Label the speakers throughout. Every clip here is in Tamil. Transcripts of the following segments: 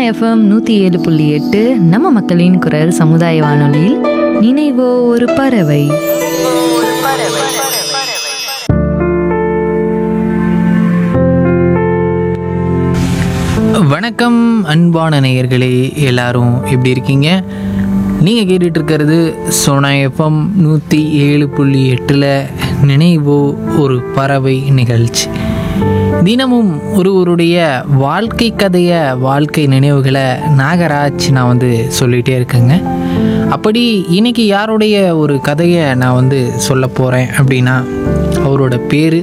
Speaker 1: எஃப்எம் நூற்றி ஏழு புள்ளி எட்டு நம்ம மக்களின் குரல் சமுதாய வானொலியில் நினைவோ ஒரு பறவை
Speaker 2: வணக்கம் அன்பான நேயர்களே எல்லாரும் எப்படி இருக்கீங்க நீங்கள் கேட்டுட்டு இருக்கிறது சோனா எஃப்எம் நூற்றி ஏழு புள்ளி எட்டில் நினைவோ ஒரு பறவை நிகழ்ச்சி தினமும் ஒருவருடைய வாழ்க்கை கதையை வாழ்க்கை நினைவுகளை நாகராஜ் நான் வந்து சொல்லிகிட்டே இருக்கேங்க அப்படி இன்னைக்கு யாருடைய ஒரு கதையை நான் வந்து சொல்ல போகிறேன் அப்படின்னா அவரோட பேர்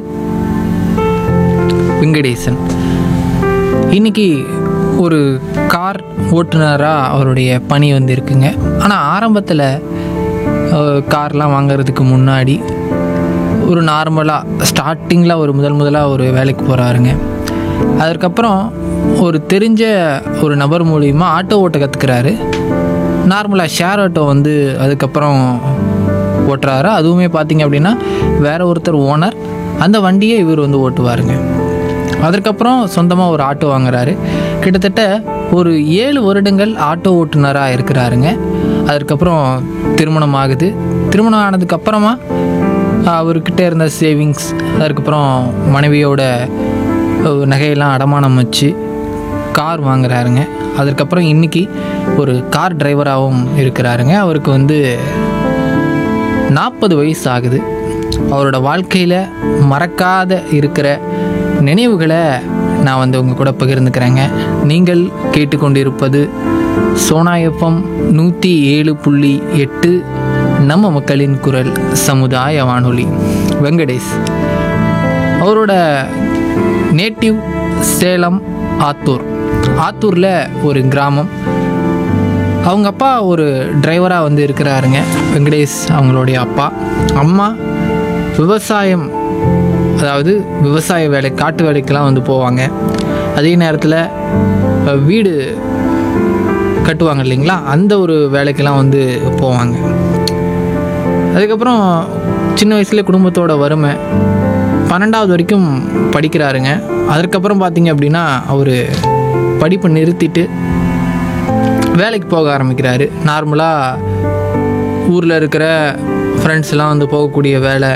Speaker 2: வெங்கடேசன் இன்னைக்கு ஒரு கார் ஓட்டுநராக அவருடைய பணி வந்து இருக்குங்க ஆனால் ஆரம்பத்தில் கார்லாம் வாங்குறதுக்கு முன்னாடி ஒரு நார்மலாக ஸ்டார்டிங்கில் ஒரு முதல் முதலாக ஒரு வேலைக்கு போகிறாருங்க அதுக்கப்புறம் ஒரு தெரிஞ்ச ஒரு நபர் மூலிமா ஆட்டோ ஓட்ட கற்றுக்கிறாரு நார்மலாக ஷேர் ஆட்டோ வந்து அதுக்கப்புறம் ஓட்டுறாரு அதுவுமே பார்த்தீங்க அப்படின்னா வேற ஒருத்தர் ஓனர் அந்த வண்டியை இவர் வந்து ஓட்டுவாருங்க அதற்கப்புறம் சொந்தமாக ஒரு ஆட்டோ வாங்குறாரு கிட்டத்தட்ட ஒரு ஏழு வருடங்கள் ஆட்டோ ஓட்டுநராக இருக்கிறாருங்க அதற்கப்புறம் திருமணம் ஆகுது திருமணம் ஆனதுக்கப்புறமா அவர்கிட்ட இருந்த சேவிங்ஸ் அதுக்கப்புறம் மனைவியோட அஹ், நகையெல்லாம் அடமானம் வச்சு கார் வாங்குறாருங்க அதுக்கப்புறம் இன்னைக்கு ஒரு கார் டிரைவராகவும் இருக்கிறாருங்க அவருக்கு வந்து நாற்பது வயசு ஆகுது அவரோட வாழ்க்கையில் மறக்காத இருக்கிற நினைவுகளை நான் வந்து உங்கள் கூட பகிர்ந்துக்கிறேங்க நீங்கள் கேட்டுக்கொண்டிருப்பது சோனா எஃப்எம் நூற்றி ஏழு புள்ளி எட்டு நம்ம மக்களின் குரல் சமுதாய வானொலி வெங்கடேஷ் அவரோட நேட்டிவ் சேலம் ஆத்தூர் ஆத்தூரில் ஒரு கிராமம் அவங்க அப்பா ஒரு டிரைவராக வந்து இருக்கிறாருங்க வெங்கடேஷ் அவங்களுடைய அப்பா அம்மா விவசாயம் அதாவது விவசாய வேலை காட்டு வேலைக்கெல்லாம் வந்து போவாங்க அதே நேரத்தில் அஹ், வீடு கட்டுவாங்க இல்லைங்களா அந்த ஒரு வேலைக்கெல்லாம் வந்து போவாங்க அதுக்கப்புறம் சின்ன வயசுல குடும்பத்தோட வறுமை பன்னெண்டாவது வரைக்கும் படிக்கிறாருங்க அதுக்கப்புறம் பார்த்தீங்க அப்படின்னா அவர் படிப்பை நிறுத்திட்டு வேலைக்கு போக ஆரம்பிக்கிறாரு நார்மலாக ஊரில் இருக்கிற ஃப்ரெண்ட்ஸ்லாம் வந்து போகக்கூடிய வேலை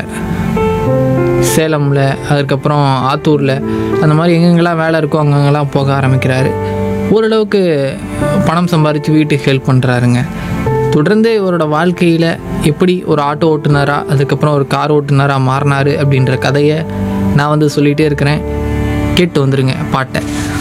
Speaker 2: சேலமில் அதுக்கப்புறம் ஆத்தூரில் அந்த மாதிரி எங்கெங்கெல்லாம் வேலை இருக்கோ அங்கங்கெல்லாம் போக ஆரம்பிக்கிறாரு ஓரளவுக்கு பணம் சம்பாரித்து வீட்டுக்கு ஹெல்ப் பண்ணுறாருங்க தொடர்ந்து இவரோட வாழ்க்கையில் எப்படி ஒரு ஆட்டோ ஓட்டுநராக அதுக்கப்புறம் ஒரு கார் ஓட்டுநராக மாறினாரு அப்படின்ற கதையை நான் வந்து சொல்லிகிட்டே இருக்கிறேன் கேட்டு வந்துருங்க பாட்டை